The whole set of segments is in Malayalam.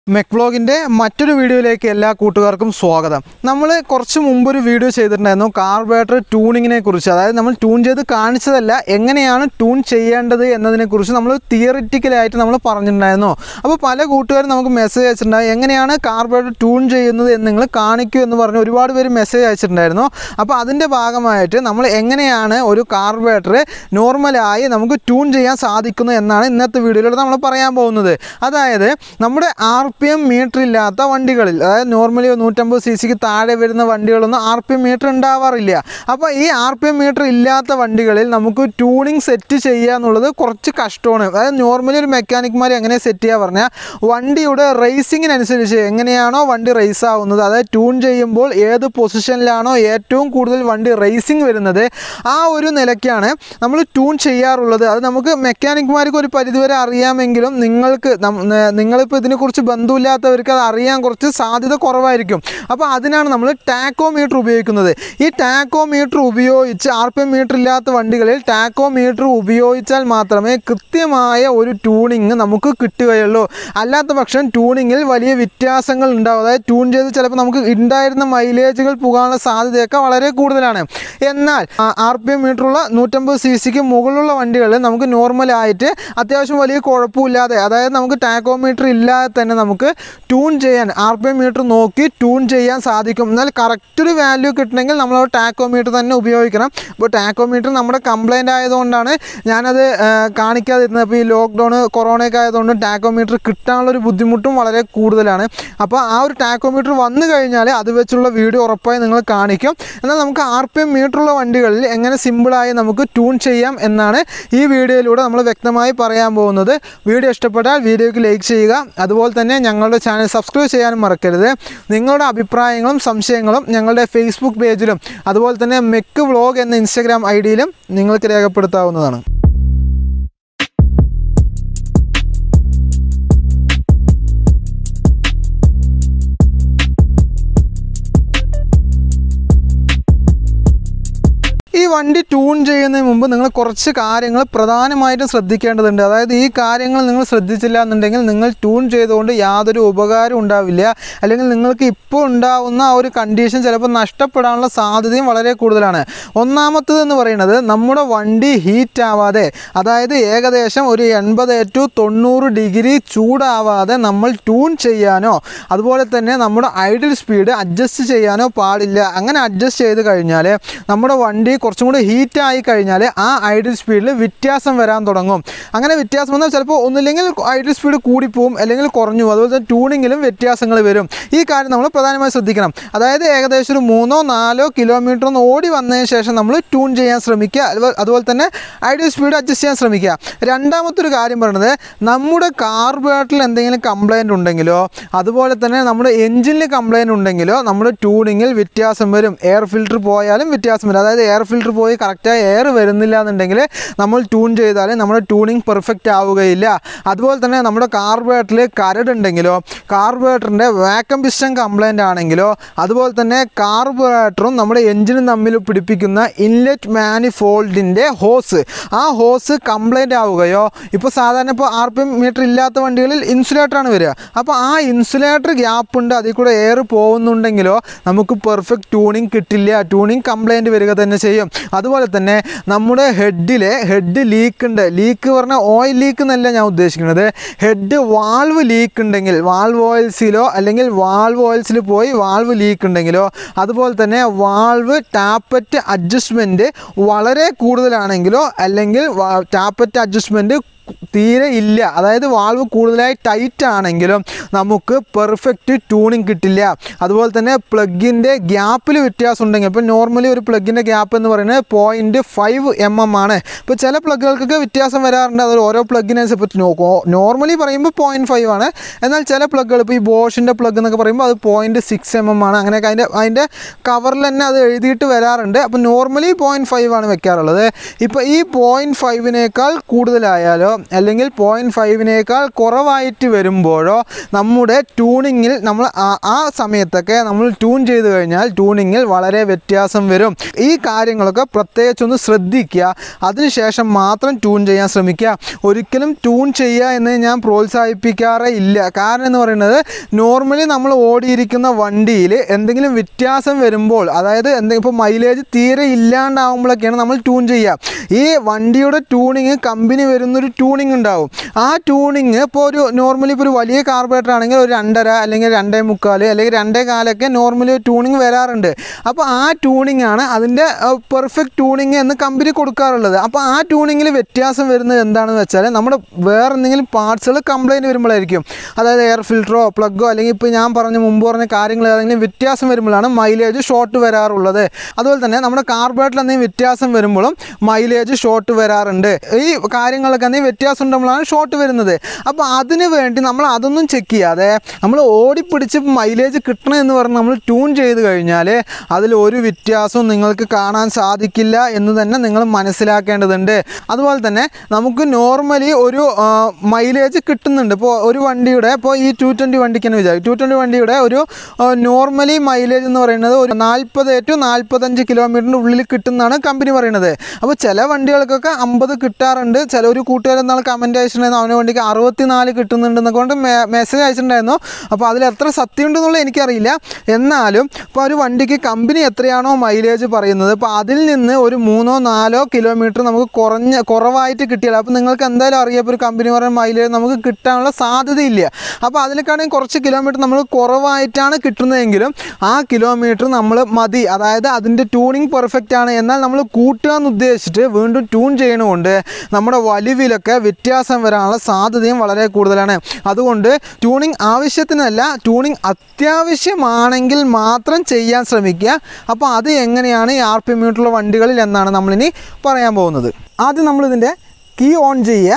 മെക്വ്ലോഗിൻ്റെ മറ്റൊരു വീഡിയോയിലേക്ക് എല്ലാ കൂട്ടുകാർക്കും സ്വാഗതം നമ്മൾ കുറച്ച് മുമ്പ് ഒരു വീഡിയോ ചെയ്തിട്ടുണ്ടായിരുന്നു കാർബേറ്റർ ട്യൂണിങ്ങിനെ കുറിച്ച് അതായത് നമ്മൾ ട്യൂൺ ചെയ്ത് കാണിച്ചതല്ല എങ്ങനെയാണ് ട്യൂൺ ചെയ്യേണ്ടത് എന്നതിനെക്കുറിച്ച് നമ്മൾ തിയറിറ്റിക്കലായിട്ട് നമ്മൾ പറഞ്ഞിട്ടുണ്ടായിരുന്നു അപ്പോൾ പല കൂട്ടുകാരും നമുക്ക് മെസ്സേജ് അയച്ചിട്ടുണ്ടായി എങ്ങനെയാണ് കാർബേറ്റർ ട്യൂൺ ചെയ്യുന്നത് എന്ന് നിങ്ങൾ കാണിക്കൂ എന്ന് പറഞ്ഞ് ഒരുപാട് പേര് മെസ്സേജ് അയച്ചിട്ടുണ്ടായിരുന്നു അപ്പോൾ അതിൻ്റെ ഭാഗമായിട്ട് നമ്മൾ എങ്ങനെയാണ് ഒരു കാർബേറ്റർ നോർമലായി നമുക്ക് ട്യൂൺ ചെയ്യാൻ സാധിക്കുന്നു എന്നാണ് ഇന്നത്തെ വീഡിയോയിലൂടെ നമ്മൾ പറയാൻ പോകുന്നത് അതായത് നമ്മുടെ ആർ പി എം മീറ്റർ ഇല്ലാത്ത വണ്ടികളിൽ അതായത് നോർമലി നൂറ്റമ്പത് സി സിക്ക് താഴെ വരുന്ന വണ്ടികളൊന്നും ആർ പി എം മീറ്റർ ഉണ്ടാവാറില്ല അപ്പോൾ ഈ ആർ പി എം മീറ്റർ ഇല്ലാത്ത വണ്ടികളിൽ നമുക്ക് ട്യൂണിങ് സെറ്റ് ചെയ്യുക എന്നുള്ളത് കുറച്ച് കഷ്ടമാണ് അതായത് നോർമലി ഒരു മെക്കാനിക്മാർ എങ്ങനെ സെറ്റ് ചെയ്യുക പറഞ്ഞാൽ വണ്ടിയുടെ റേസിങ്ങിനനുസരിച്ച് എങ്ങനെയാണോ വണ്ടി റേസ് ആവുന്നത് അതായത് ട്യൂൺ ചെയ്യുമ്പോൾ ഏത് പൊസിഷനിലാണോ ഏറ്റവും കൂടുതൽ വണ്ടി റേസിംഗ് വരുന്നത് ആ ഒരു നിലയ്ക്കാണ് നമ്മൾ ട്യൂൺ ചെയ്യാറുള്ളത് അത് നമുക്ക് മെക്കാനിക്മാർക്ക് ഒരു പരിധിവരെ അറിയാമെങ്കിലും നിങ്ങൾക്ക് നം- ന- നിങ്ങളിപ്പോൾ ഇതിനെക്കുറിച്ച് ബന്ധമില്ലാത്തവർക്ക് അത് അറിയാൻ കുറച്ച് സാധ്യത കുറവായിരിക്കും അപ്പോൾ അതിനാണ് നമ്മൾ ടാക്കോമീറ്റർ ഉപയോഗിക്കുന്നത് ഈ ടാക്കോമീറ്റർ ഉപയോഗിച്ച് ആർ പി എം മീറ്റർ ഇല്ലാത്ത വണ്ടികളിൽ ടാക്കോമീറ്റർ ഉപയോഗിച്ചാൽ മാത്രമേ കൃത്യമായ ഒരു ട്യൂണിങ് നമുക്ക് കിട്ടുകയുള്ളൂ അല്ലാത്ത പക്ഷം ട്യൂണിങ്ങിൽ വലിയ വ്യത്യാസങ്ങൾ ഉണ്ടാവും അതായത് ട്യൂൺ ചെയ്ത് ചിലപ്പോൾ നമുക്ക് ഉണ്ടായിരുന്ന മൈലേജുകൾ പോകാനുള്ള സാധ്യതയൊക്കെ വളരെ കൂടുതലാണ് എന്നാൽ ആർ പി എം മീറ്ററുള്ള നൂറ്റമ്പത് സി സിക്ക് മുകളിലുള്ള വണ്ടികളിൽ നമുക്ക് നോർമലായിട്ട് അത്യാവശ്യം വലിയ കുഴപ്പമില്ലാതെ അതായത് നമുക്ക് ടാക്കോമീറ്റർ ഇല്ലാതെ തന്നെ നമുക്ക് ട്യൂൺ ചെയ്യാൻ ആർ പി എം മീറ്റർ നോക്കി ട്യൂൺ ചെയ്യാൻ സാധിക്കും എന്നാൽ കറക്റ്റ് ഒരു വാല്യൂ കിട്ടണമെങ്കിൽ നമ്മൾ ടാക്കോമീറ്റർ തന്നെ ഉപയോഗിക്കണം ഇപ്പോൾ ടാക്കോമീറ്റർ നമ്മുടെ കംപ്ലൈൻ്റ് ആയതുകൊണ്ടാണ് ഞാനത് ആ, കാണിക്കാതിരുന്നത് അപ്പോൾ ഈ ലോക്ക്ഡൗൺ കൊറോണയൊക്കെ ആയതുകൊണ്ട് ടാക്കോമീറ്റർ കിട്ടാനുള്ള ഒരു ബുദ്ധിമുട്ടും വളരെ കൂടുതലാണ് അപ്പോൾ ആ ഒരു ടാക്കോമീറ്റർ വന്നു കഴിഞ്ഞാൽ അത് വെച്ചുള്ള വീഡിയോ ഉറപ്പായി നിങ്ങൾ കാണിക്കും എന്നാൽ നമുക്ക് ആർ പി എം മീറ്ററുള്ള വണ്ടികളിൽ എങ്ങനെ സിമ്പിളായി നമുക്ക് ട്യൂൺ ചെയ്യാം എന്നാണ് ഈ വീഡിയോയിലൂടെ നമ്മൾ വ്യക്തമായി പറയാൻ പോകുന്നത് വീഡിയോ ഇഷ്ടപ്പെട്ടാൽ വീഡിയോയ്ക്ക് ലൈക്ക് ചെയ്യുക അതുപോലെ തന്നെ ഞങ്ങളുടെ ചാനൽ സബ്സ്ക്രൈബ് ചെയ്യാനും മറക്കരുത് നിങ്ങളുടെ അഭിപ്രായങ്ങളും സംശയങ്ങളും ഞങ്ങളുടെ ഫേസ്ബുക്ക് പേജിലും അതുപോലെ തന്നെ മെക്ക് വ്ളോഗ് എന്ന ഇൻസ്റ്റാഗ്രാം ഐ ഡിയിലും നിങ്ങൾക്ക് രേഖപ്പെടുത്താവുന്നതാണ് ഈ വണ്ടി ട്യൂൺ ചെയ്യുന്നതിന് മുമ്പ് നിങ്ങൾ കുറച്ച് കാര്യങ്ങൾ പ്രധാനമായിട്ടും ശ്രദ്ധിക്കേണ്ടതുണ്ട് അതായത് ഈ കാര്യങ്ങൾ നിങ്ങൾ ശ്രദ്ധിച്ചില്ല എന്നുണ്ടെങ്കിൽ നിങ്ങൾ ട്യൂൺ ചെയ്തുകൊണ്ട് യാതൊരു ഉപകാരം ഉണ്ടാവില്ല അല്ലെങ്കിൽ നിങ്ങൾക്ക് ഇപ്പോൾ ഉണ്ടാവുന്ന ആ ഒരു കണ്ടീഷൻ ചിലപ്പോൾ നഷ്ടപ്പെടാനുള്ള സാധ്യതയും വളരെ കൂടുതലാണ് ഒന്നാമത്തത് എന്ന് പറയുന്നത് നമ്മുടെ വണ്ടി ഹീറ്റ് ആവാതെ അതായത് ഏകദേശം ഒരു എൺപത് ടു തൊണ്ണൂറ് ഡിഗ്രി ചൂടാവാതെ നമ്മൾ ട്യൂൺ ചെയ്യാനോ അതുപോലെ തന്നെ നമ്മുടെ ഐഡിൽ സ്പീഡ് അഡ്ജസ്റ്റ് ചെയ്യാനോ പാടില്ല അങ്ങനെ അഡ്ജസ്റ്റ് ചെയ്ത് കഴിഞ്ഞാൽ നമ്മുടെ വണ്ടി കുറച്ചും കൂടി ഹീറ്റ് ആയി കഴിഞ്ഞാൽ ആ ഐഡിൽ സ്പീഡിൽ വ്യത്യാസം വരാൻ തുടങ്ങും അങ്ങനെ വ്യത്യാസം വന്നാൽ ചിലപ്പോൾ ഒന്നില്ലെങ്കിൽ ഐഡിൽ സ്പീഡ് കൂടിപ്പോവും അല്ലെങ്കിൽ കുറഞ്ഞു പോകും. അതുപോലെ തന്നെ ട്യൂണിങ്ങിലും വ്യത്യാസങ്ങൾ വരും ഈ കാര്യം നമ്മൾ പ്രധാനമായും ശ്രദ്ധിക്കണം അതായത് ഏകദേശം ഒരു മൂന്നോ നാലോ കിലോമീറ്റർ ഒന്ന് ഓടി വന്നതിന് ശേഷം നമ്മൾ ട്യൂൺ ചെയ്യാൻ ശ്രമിക്കുക അതുപോലെ- അതുപോലെ തന്നെ ഐഡിയൽ സ്പീഡ് അഡ്ജസ്റ്റ് ചെയ്യാൻ ശ്രമിക്കുക രണ്ടാമത്തെ ഒരു കാര്യം പറയുന്നത് നമ്മുടെ കാർബറേറ്ററിൽ എന്തെങ്കിലും കംപ്ലൈൻറ്റ് ഉണ്ടെങ്കിലോ അതുപോലെ തന്നെ നമ്മുടെ എഞ്ചിനിൽ കംപ്ലൈൻറ്റ് ഉണ്ടെങ്കിലോ നമ്മുടെ ട്യൂണിങ്ങിൽ വ്യത്യാസം വരും എയർ ഫിൽറ്റർ പോയാലും വ്യത്യാസം വരും അതായത് എയർ ഫിൽറ്റർ പോയി കറക്റ്റായി എയർ വരുന്നില്ല എന്നുണ്ടെങ്കിൽ നമ്മൾ ട്യൂൺ ചെയ്താൽ നമ്മുടെ ട്യൂണിങ് പെർഫെക്റ്റ് ആവുകയില്ല അതുപോലെ തന്നെ നമ്മുടെ കാർബറേറ്ററിൽ കരടുണ്ടെങ്കിലോ കാർബറേറ്ററിൻ്റെ വാക്കം പിസ്റ്റൺ കംപ്ലൈൻ്റ് ആണെങ്കിലോ അതുപോലെ തന്നെ കാർബറേറ്ററും നമ്മുടെ എഞ്ചിനും തമ്മിൽ പിടിപ്പിക്കുന്ന ഇൻലെറ്റ് മാനിഫോൾഡിൻ്റെ ഹോസ് ആ ഹോസ് കംപ്ലൈൻ്റ് ആവുകയോ ഇപ്പോൾ സാധാരണ ഇപ്പോൾ ആർ പി എം മീറ്റർ ഇല്ലാത്ത വണ്ടികളിൽ ഇൻസുലേറ്ററാണ് വരിക അപ്പോൾ ആ ഇൻസുലേറ്റർ ഗ്യാപ്പ് ഉണ്ട് അതിൽ കൂടെ എയർ പോകുന്നുണ്ടെങ്കിലോ നമുക്ക് പെർഫെക്റ്റ് ട്യൂണിങ് കിട്ടില്ല ട്യൂണിങ് കംപ്ലൈൻറ്റ് വരിക തന്നെ ചെയ്യും അതുപോലെ തന്നെ നമ്മുടെ ഹെഡിലെ ഹെഡ് ലീക്ക് ഉണ്ട് ലീക്ക് പറഞ്ഞാൽ ഓയിൽ ലീക്ക് എന്നല്ല ഞാൻ ഉദ്ദേശിക്കുന്നത് ഹെഡ് വാൾവ് ലീക്ക് ഉണ്ടെങ്കിൽ വാൾവ് ഓയിൽസിലോ അല്ലെങ്കിൽ വാൾവ് ഓയിൽസിൽ പോയി വാൾവ് ലീക്ക് ഉണ്ടെങ്കിലോ അതുപോലെ തന്നെ വാൾവ് ടാപ്പറ്റ് അഡ്ജസ്റ്റ്മെൻറ്റ് വളരെ കൂടുതലാണെങ്കിലോ അല്ലെങ്കിൽ ടാപ്പറ്റ് അഡ്ജസ്റ്റ്മെൻറ്റ് തീരെ ഇല്ല അതായത് വാൾവ് കൂടുതലായി ടൈറ്റ് ആണെങ്കിലും നമുക്ക് പെർഫെക്റ്റ് ട്യൂണിങ് കിട്ടില്ല അതുപോലെ തന്നെ പ്ലഗിൻ്റെ ഗ്യാപ്പിൽ വ്യത്യാസം ഉണ്ടെങ്കിൽ ഇപ്പോൾ നോർമലി ഒരു പ്ലഗിൻ്റെ ഗ്യാപ്പ് എന്ന് പറയുന്നത് പോയിൻറ്റ് ഫൈവ് എം എം ആണ് ഇപ്പോൾ ചില പ്ലഗുകൾക്കൊക്കെ വ്യത്യാസം വരാറുണ്ട് അത് ഓരോ പ്ലഗിനനുസരിച്ച് നോർമലി പറയുമ്പോൾ പോയിൻറ്റ് ഫൈവ് ആണ് എന്നാൽ ചില പ്ലഗുകൾ ഇപ്പോൾ ഈ ബോഷിൻ്റെ പ്ലഗ് എന്നൊക്കെ പറയുമ്പോൾ അത് പോയിൻറ്റ് സിക്സ് എം എം ആണ് അങ്ങനെയൊക്കെ അതിൻ്റെ അതിൻ്റെ കവറിൽ തന്നെ അത് എഴുതിയിട്ട് വരാറുണ്ട് അപ്പോൾ നോർമലി പോയിൻറ്റ് ഫൈവ് ആണ് വെക്കാറുള്ളത് ഇപ്പോൾ ഈ പോയിൻറ്റ് ഫൈവിനേക്കാൾ കൂടുതലായാലോ അല്ലെങ്കിൽ പോയിൻറ്റ് ഫൈവിനേക്കാൾ കുറവായിട്ട് വരുമ്പോഴോ നമ്മുടെ ട്യൂണിങ്ങിൽ നമ്മൾ ആ- ആ സമയത്തൊക്കെ നമ്മൾ ട്യൂൺ ചെയ്ത് കഴിഞ്ഞാൽ ട്യൂണിങ്ങിൽ വളരെ വ്യത്യാസം വരും ഈ കാര്യങ്ങളൊക്കെ പ്രത്യേകിച്ചൊന്ന് ശ്രദ്ധിക്കുക അതിനുശേഷം മാത്രം ട്യൂൺ ചെയ്യാൻ ശ്രമിക്കുക ഒരിക്കലും ട്യൂൺ ചെയ്യുക എന്ന് ഞാൻ പ്രോത്സാഹിപ്പിക്കാറേ ഇല്ല കാരണം എന്ന് പറയുന്നത് നോർമലി നമ്മൾ ഓടിയിരിക്കുന്ന വണ്ടിയിൽ എന്തെങ്കിലും വ്യത്യാസം വരുമ്പോൾ അതായത് എന്തെങ്കിലും ഇപ്പോൾ മൈലേജ് തീരെ ഇല്ലാണ്ടാവുമ്പോഴൊക്കെയാണ് നമ്മൾ ട്യൂൺ ചെയ്യുക ഈ വണ്ടിയുടെ ട്യൂണിങ് കമ്പനി വരുന്നൊരു ട്യൂണിങ് ഉണ്ടാവും ആ ട്യൂണിങ് ഇപ്പോൾ ഒരു നോർമലി ഇപ്പോൾ ഒരു വലിയ കാർബറേറ്റർ ആണെങ്കിൽ ഒരു രണ്ടര അല്ലെങ്കിൽ രണ്ടേ മുക്കാൽ അല്ലെങ്കിൽ രണ്ടേ കാലൊക്കെ നോർമലി ട്യൂണിങ് വരാറുണ്ട് അപ്പോൾ ആ ട്യൂണിങ് ആണ് അതിൻ്റെ പെർഫെക്റ്റ് ട്യൂണിങ് എന്ന് കമ്പനി കൊടുക്കാറുള്ളത് അപ്പോൾ ആ ട്യൂണിങ്ങിൽ വ്യത്യാസം വരുന്നത് എന്താണെന്ന് വെച്ചാൽ നമ്മുടെ വേറെ എന്തെങ്കിലും പാർട്സുകൾ കംപ്ലൈൻറ്റ് വരുമ്പോഴായിരിക്കും അതായത് എയർ ഫിൽറ്ററോ പ്ലഗോ അല്ലെങ്കിൽ ഇപ്പോൾ ഞാൻ പറഞ്ഞ മുമ്പ് പറഞ്ഞ കാര്യങ്ങൾ ഏതെങ്കിലും വ്യത്യാസം വരുമ്പോഴാണ് മൈലേജ് ഷോർട്ട് വരാറുള്ളത് അതുപോലെ തന്നെ നമ്മുടെ കാർബറേറ്ററിൽ എന്തെങ്കിലും വ്യത്യാസം വരുമ്പോഴും മൈലേജ് ഷോർട്ട് വരാറുണ്ട് ഈ കാര്യങ്ങളൊക്കെ എന്തെങ്കിലും വ്യത്യാസം ഉണ്ടാകുമ്പോഴാണ് ഷോർട്ട് വരുന്നത് അപ്പോൾ അതിന് വേണ്ടി നമ്മൾ അതൊന്നും ചെക്ക് ചെയ്യാതെ നമ്മൾ ഓടിപ്പിടിച്ച് മൈലേജ് കിട്ടണം എന്ന് പറഞ്ഞ് നമ്മൾ ട്യൂൺ ചെയ്ത് കഴിഞ്ഞാൽ അതിൽ ഒരു വ്യത്യാസവും നിങ്ങൾക്ക് കാണാൻ സാധിക്കില്ല എന്ന് തന്നെ നിങ്ങൾ മനസ്സിലാക്കേണ്ടതുണ്ട് അതുപോലെ തന്നെ നമുക്ക് നോർമലി ഒരു മൈലേജ് കിട്ടുന്നുണ്ട് ഇപ്പോൾ ഒരു വണ്ടിയുടെ ഇപ്പോൾ ഈ ടു ട്വൻറ്റി വണ്ടിക്ക് തന്നെ വിചാരിക്കും ടു ട്വൻറ്റി വണ്ടിയുടെ ഒരു നോർമലി മൈലേജ് എന്ന് പറയുന്നത് ഒരു നാൽപ്പത് ടു നാൽപ്പത്തഞ്ച് കിലോമീറ്ററിൻ്റെ ഉള്ളിൽ കിട്ടുന്നതാണ് കമ്പനി പറയുന്നത് അപ്പോൾ ചില വണ്ടികൾക്കൊക്കെ അമ്പത് കിട്ടാറുണ്ട് ചില ഒരു കൂട്ടുകാരൻ നാൾ കമൻറ്റ് അയച്ചിട്ടുണ്ടായിരുന്നു അവൻ്റെ വണ്ടിക്ക് അറുപത്തിനാല് കിട്ടുന്നുണ്ടെന്നൊക്കെ കൊണ്ട് മെസ്സേജ് അയച്ചിട്ടുണ്ടായിരുന്നു അപ്പോൾ അതിൽ എത്ര സത്യം ഉണ്ടെന്നുള്ളത് എനിക്കറിയില്ല എന്നാലും ഇപ്പോൾ ഒരു വണ്ടിക്ക് കമ്പനി എത്രയാണോ മൈലേജ് പറയുന്നത് അപ്പോൾ അതിൽ നിന്ന് ഒരു മൂന്നോ നാലോ കിലോമീറ്റർ നമുക്ക് കുറഞ്ഞ കുറവായിട്ട് കിട്ടിയാൽ അപ്പോൾ നിങ്ങൾക്ക് എന്തായാലും അറിയാം ഇപ്പോൾ ഒരു കമ്പനി പറയുന്ന മൈലേജ് നമുക്ക് കിട്ടാനുള്ള സാധ്യതയില്ല അപ്പോൾ അതിലേക്കാണെങ്കിൽ കുറച്ച് കിലോമീറ്റർ നമ്മൾ കുറവായിട്ടാണ് കിട്ടുന്നതെങ്കിലും ആ കിലോമീറ്റർ നമ്മൾ മതി അതായത് അതിൻ്റെ ട്യൂണിങ് പെർഫെക്റ്റ് ആണ് എന്നാൽ നമ്മൾ കൂട്ടുക എന്ന് ഉദ്ദേശിച്ചിട്ട് വീണ്ടും ട്യൂൺ ചെയ്യണമുണ്ട് നമ്മുടെ വലിവിലൊക്കെ വ്യത്യാസം വരാനുള്ള സാധ്യതയും വളരെ കൂടുതലാണ് അതുകൊണ്ട് ട്യൂണിങ് ആവശ്യത്തിനല്ല ട്യൂണിങ് അത്യാവശ്യമാണെങ്കിൽ മാത്രം ചെയ്യാൻ ശ്രമിക്കുക അപ്പോൾ അത് എങ്ങനെയാണ് ഈ ആർ പി മീറ്ററുള്ള വണ്ടികളിൽ എന്നാണ് നമ്മളിനി പറയാൻ പോകുന്നത് ആദ്യം നമ്മളിതിൻ്റെ കീ ഓൺ ചെയ്യുക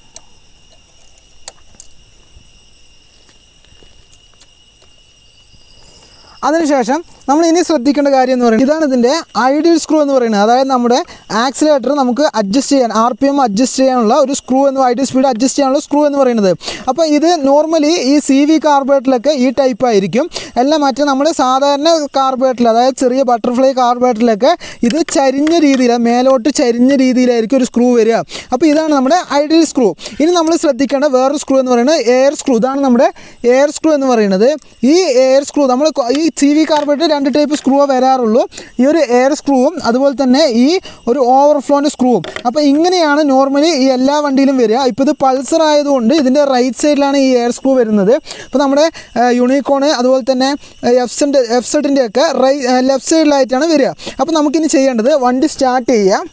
അതിനുശേഷം നമ്മൾ ഇനി ശ്രദ്ധിക്കേണ്ട കാര്യം എന്ന് പറയുന്നത് ഇതാണ് ഇതിൻ്റെ ഐഡിയൽ സ്ക്രൂ എന്ന് പറയുന്നത് അതായത് നമ്മുടെ ആക്സിലേറ്റർ നമുക്ക് അഡ്ജസ്റ്റ് ചെയ്യാൻ ആർ പി എം അഡ്ജസ്റ്റ് ചെയ്യാനുള്ള ഒരു സ്ക്രൂ എന്ന് ഐഡിയൽ സ്പീഡ് അഡ്ജസ്റ്റ് ചെയ്യാനുള്ള സ്ക്രൂ എന്ന് പറയുന്നത് അപ്പോൾ ഇത് നോർമലി ഈ സി വി കാർബറേറ്ററിലൊക്കെ ഈ ടൈപ്പ് ആയിരിക്കും എല്ലാം മറ്റേ നമ്മുടെ സാധാരണ കാർബറേറ്ററിൽ അതായത് ചെറിയ ബട്ടർഫ്ലൈ കാർബറേറ്ററിലൊക്കെ ഇത് ചരിഞ്ഞ രീതിയിൽ മേലോട്ട് ചരിഞ്ഞ രീതിയിലായിരിക്കും ഒരു സ്ക്രൂ വരിക അപ്പോൾ ഇതാണ് നമ്മുടെ ഐഡിയൽ സ്ക്രൂ ഇനി നമ്മൾ ശ്രദ്ധിക്കേണ്ട വേറൊരു സ്ക്രൂ എന്ന് പറയുന്നത് എയർ സ്ക്രൂ ഇതാണ് നമ്മുടെ എയർ സ്ക്രൂ എന്ന് പറയുന്നത് ഈ എയർ സ്ക്രൂ നമ്മൾ കൊ- ഈ സി വി കാർബറേറ്റർ രണ്ട് ടൈപ്പ് സ്ക്രൂ വരാറുള്ളൂ ഈ ഒരു എയർ സ്ക്രൂവും അതുപോലെ തന്നെ ഈ ഒരു ഓവർഫ്ലോൻ്റെ സ്ക്രൂവും അപ്പോൾ ഇങ്ങനെയാണ് നോർമലി ഈ എല്ലാ വണ്ടിയിലും വരിക ഇപ്പോൾ ഇത് പൾസർ ആയതുകൊണ്ട് ഇതിൻ്റെ റൈറ്റ് സൈഡിലാണ് ഈ എയർ സ്ക്രൂ വരുന്നത് ഇപ്പോൾ നമ്മുടെ യൂണിക്കോണ് അതുപോലെ തന്നെ എഫ് സെൻ്റെ എഫ് സെറ്റിൻ്റെ ഒക്കെ റൈ ലെഫ്റ്റ് സൈഡിലായിട്ടാണ് വരിക അപ്പോൾ നമുക്കിനി ചെയ്യേണ്ടത് വണ്ടി സ്റ്റാർട്ട് ചെയ്യാം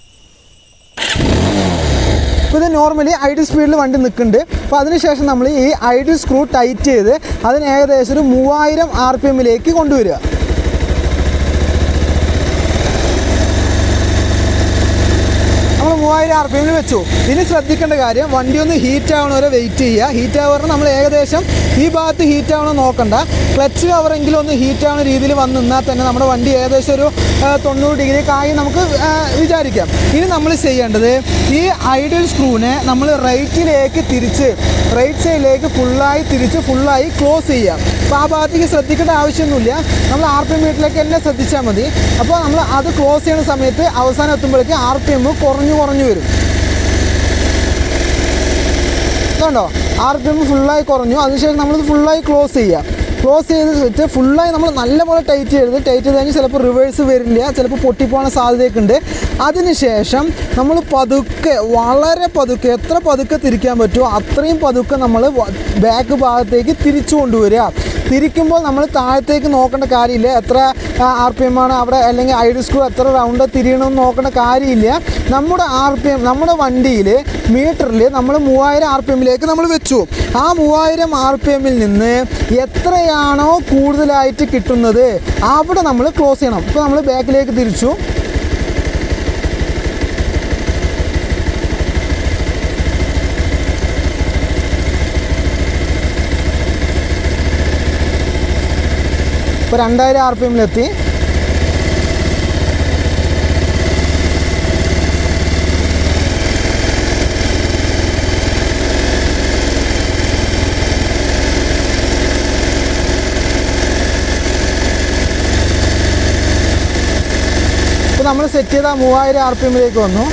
ഇപ്പോൾ ഇത് നോർമലി ഐഡിയൽ സ്പീഡിൽ വണ്ടി നിൽക്കുന്നുണ്ട് അപ്പോൾ അതിനുശേഷം നമ്മൾ ഈ ഐഡിയൽ സ്ക്രൂ ടൈറ്റ് ചെയ്ത് അതിന് ഏകദേശം ഒരു മൂവായിരം ആർ പി എമ്മിലേക്ക് കൊണ്ടുവരിക നമ്മൾ മൂവായിരം ആർ പി എമ്മിൽ വെച്ചു ഇനി ശ്രദ്ധിക്കേണ്ട കാര്യം വണ്ടി ഒന്ന് ഹീറ്റ് ആവണ വരെ വെയിറ്റ് ചെയ്യുക ഹീറ്റ് ആവുന്ന നമ്മൾ ഏകദേശം ഈ ഭാഗത്ത് ഹീറ്റ് ആവണം നോക്കണ്ട ക്ലച്ച് കവറെങ്കിലും ഒന്ന് ഹീറ്റ് ആവുന്ന രീതിയിൽ വന്ന് നിന്നാൽ തന്നെ നമ്മുടെ വണ്ടി ഏകദേശം ഒരു ആ, തൊണ്ണൂറ് ഡിഗ്രി ആയി നമുക്ക് ആ, വിചാരിക്കാം ഇനി നമ്മൾ ചെയ്യേണ്ടത് ഈ ഐഡിയൽ സ്ക്രൂവിനെ നമ്മൾ റൈറ്റിലേക്ക് തിരിച്ച് റൈറ്റ് സൈഡിലേക്ക് ഫുള്ളായി തിരിച്ച് ഫുള്ളായി ക്ലോസ് ചെയ്യാം അപ്പോൾ ആ ഭാഗത്തേക്ക് ശ്രദ്ധിക്കേണ്ട ആവശ്യമൊന്നുമില്ല നമ്മൾ ആർ പി എം മീറ്ററിലേക്ക് തന്നെ ശ്രദ്ധിച്ചാൽ മതി അപ്പോൾ നമ്മൾ അത് ക്ലോസ് ചെയ്യുന്ന സമയത്ത് അവസാനം എത്തുമ്പോഴേക്ക് ആർ പി എം കുറഞ്ഞു കുറഞ്ഞു വരും കണ്ടോ ആർ പി എം ഫുള്ളായി കുറഞ്ഞു അതിനുശേഷം നമ്മളിത് ഫുള്ളായി ക്ലോസ് ചെയ്യുക ക്ലോസ് ചെയ്ത് വെച്ച് ഫുള്ളായി നമ്മൾ നല്ലപോലെ ടൈറ്റ് ചെയ്യരുത് ടൈറ്റ് ചെയ്ത് കഴിഞ്ഞാൽ ചിലപ്പോൾ റിവേഴ്സ് വരില്ല ചിലപ്പോൾ പൊട്ടിപ്പോകാൻ സാധ്യതയൊക്കെ ഉണ്ട് അതിനുശേഷം നമ്മൾ പതുക്കെ വളരെ പതുക്കെ എത്ര പതുക്കെ തിരിക്കാൻ പറ്റുമോ അത്രയും പതുക്കെ നമ്മൾ ബാക്ക് ഭാഗത്തേക്ക് തിരിച്ചു കൊണ്ടുവരിക തിരിക്കുമ്പോൾ നമ്മൾ താഴത്തേക്ക് നോക്കേണ്ട കാര്യമില്ല എത്ര ആർ പി എം ആണ് അവിടെ അല്ലെങ്കിൽ ഐഡി സ്ക്രൂ എത്ര റൗണ്ട് തിരിയണമെന്ന് നോക്കേണ്ട കാര്യമില്ല നമ്മുടെ ആർ പി എം നമ്മുടെ വണ്ടിയിൽ മീറ്ററിൽ നമ്മൾ മൂവായിരം ആർ പി എമ്മിലേക്ക് നമ്മൾ വെച്ചു ആ മൂവായിരം ആർ പി എമ്മിൽ നിന്ന് എത്രയാണോ കൂടുതലായിട്ട് കിട്ടുന്നത് അവിടെ നമ്മൾ ക്ലോസ് ചെയ്യണം ഇപ്പോൾ നമ്മൾ ബാക്കിലേക്ക് തിരിച്ചു ഇപ്പോൾ രണ്ടായിരം ആർ പി എമ്മിലെത്തി നമ്മൾ സെറ്റ് ചെയ്ത മൂവായിരം ആർ പി എമ്മിലേക്ക് വന്നു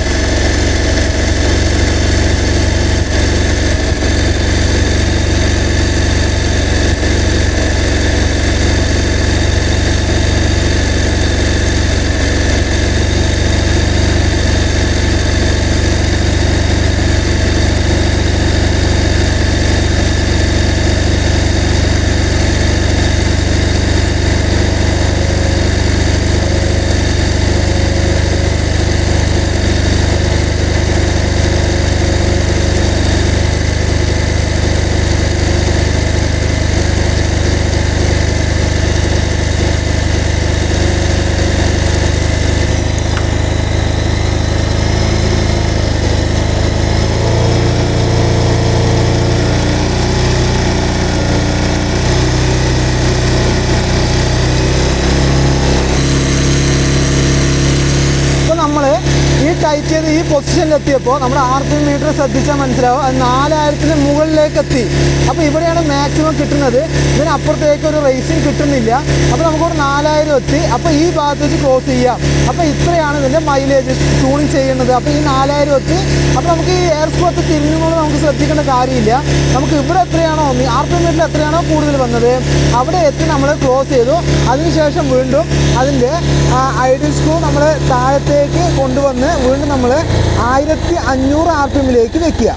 ഇപ്പോൾ നമ്മൾ ഈ ടൈറ്റ് ചെയ്ത് ഈ പൊസിഷനിൽ എത്തിയപ്പോൾ നമ്മുടെ ആർ പി മീറ്റർ ശ്രദ്ധിച്ചാൽ മനസ്സിലാവും അത് നാലായിരത്തിന് മുകളിലേക്ക് എത്തി അപ്പോൾ ഇവിടെയാണ് മാക്സിമം കിട്ടുന്നത് ഇതിനപ്പുറത്തേക്ക് ഒരു റേസിംഗ് കിട്ടുന്നില്ല അപ്പോൾ നമുക്കൊരു നാലായിരം എത്തി അപ്പോൾ ഈ ഭാഗത്ത് വെച്ച് ക്ലോസ് ചെയ്യാം അപ്പോൾ ഇത്രയാണ് ഇതിൻ്റെ മൈലേജ് ട്യൂണിങ് ചെയ്യുന്നത് അപ്പോൾ ഈ നാലായിരം എത്തി അപ്പോൾ നമുക്ക് ഈ എയർ സ്പോട്ട് തിരിഞ്ഞുകൊണ്ട് നമുക്ക് ശ്രദ്ധിക്കേണ്ട കാര്യമില്ല നമുക്ക് ഇവിടെ എത്രയാണോ ആർ പി മീറ്ററിൽ എത്രയാണോ കൂടുതൽ വന്നത് അവിടെ എത്തി നമ്മൾ ക്ലോസ് ചെയ്തു അതിനുശേഷം വീണ്ടും അതിൻ്റെ ഐഡിയൽ സ്ക്രൂ നമ്മൾ താഴത്തേക്ക് കൊണ്ടുവന്ന് വീണ്ടും നമ്മൾ ആയിരത്തി അഞ്ഞൂറ് ആർ പി എമ്മിലേക്ക് വെക്കുക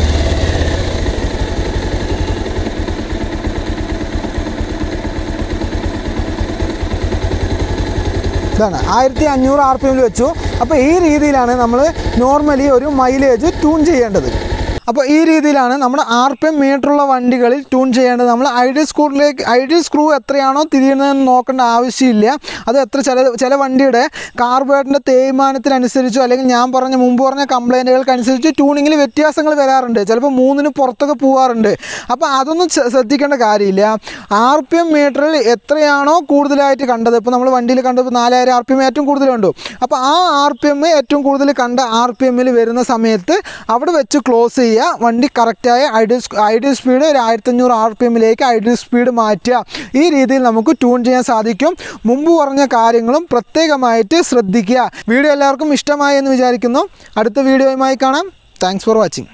ഇതാണ് ആയിരത്തി അഞ്ഞൂറ് ആർ പി എമ്മിൽ വെച്ചു അപ്പോൾ ഈ രീതിയിലാണ് നമ്മൾ നോർമലി ഒരു മൈലേജ് ട്യൂൺ ചെയ്യേണ്ടത് അപ്പോൾ ഈ രീതിയിലാണ് നമ്മുടെ ആർ പി എം മീറ്ററുള്ള വണ്ടികളിൽ ട്യൂൺ ചെയ്യേണ്ടത് നമ്മൾ ഐഡിയൽ സ്ക്രൂയിലേക്ക് ഐഡിയൽ സ്ക്രൂ എത്രയാണോ തിരിയുന്നതെന്ന് നോക്കേണ്ട ആവശ്യമില്ല അത് എത്ര ചില ചില വണ്ടിയുടെ കാർബേറ്റിൻ്റെ തേയ്മാനത്തിനനുസരിച്ചോ അല്ലെങ്കിൽ ഞാൻ പറഞ്ഞ മുമ്പ് പറഞ്ഞ കംപ്ലൈൻറ്റുകൾക്കനുസരിച്ച് ട്യൂണിങ്ങിൽ വ്യത്യാസങ്ങൾ വരാറുണ്ട് ചിലപ്പോൾ മൂന്നിന് പുറത്തൊക്കെ പോകാറുണ്ട് അപ്പോൾ അതൊന്നും ശ്ര- ശ്രദ്ധിക്കേണ്ട കാര്യമില്ല ആർ പി എം മീറ്ററിൽ എത്രയാണോ കൂടുതലായിട്ട് കണ്ടത് ഇപ്പോൾ നമ്മൾ വണ്ടിയിൽ കണ്ടപ്പോൾ നാലായിരം ആർ പി എം ഏറ്റവും കൂടുതൽ കണ്ടു അപ്പോൾ ആ ആർ പി എം ഏറ്റവും കൂടുതൽ കണ്ട ആർ പി എമ്മിൽ വരുന്ന സമയത്ത് അവിടെ വെച്ച് ക്ലോസ് ചെയ്യുക വണ്ടി കറക്റ്റായ ഐഡിയൽ ഐഡിയൽ സ്പീഡ് ഒരു ആയിരത്തഞ്ഞൂറ് ആർ പി എമ്മിലേക്ക് ഐഡിയൽ സ്പീഡ് മാറ്റുക ഈ രീതിയിൽ നമുക്ക് ട്യൂൺ ചെയ്യാൻ സാധിക്കും മുമ്പ് പറഞ്ഞ കാര്യങ്ങളും പ്രത്യേകമായിട്ട് ശ്രദ്ധിക്കുക വീഡിയോ എല്ലാവർക്കും ഇഷ്ടമായി എന്ന് വിചാരിക്കുന്നു അടുത്ത വീഡിയോയുമായി കാണാം താങ്ക്സ് ഫോർ വാച്ചിങ്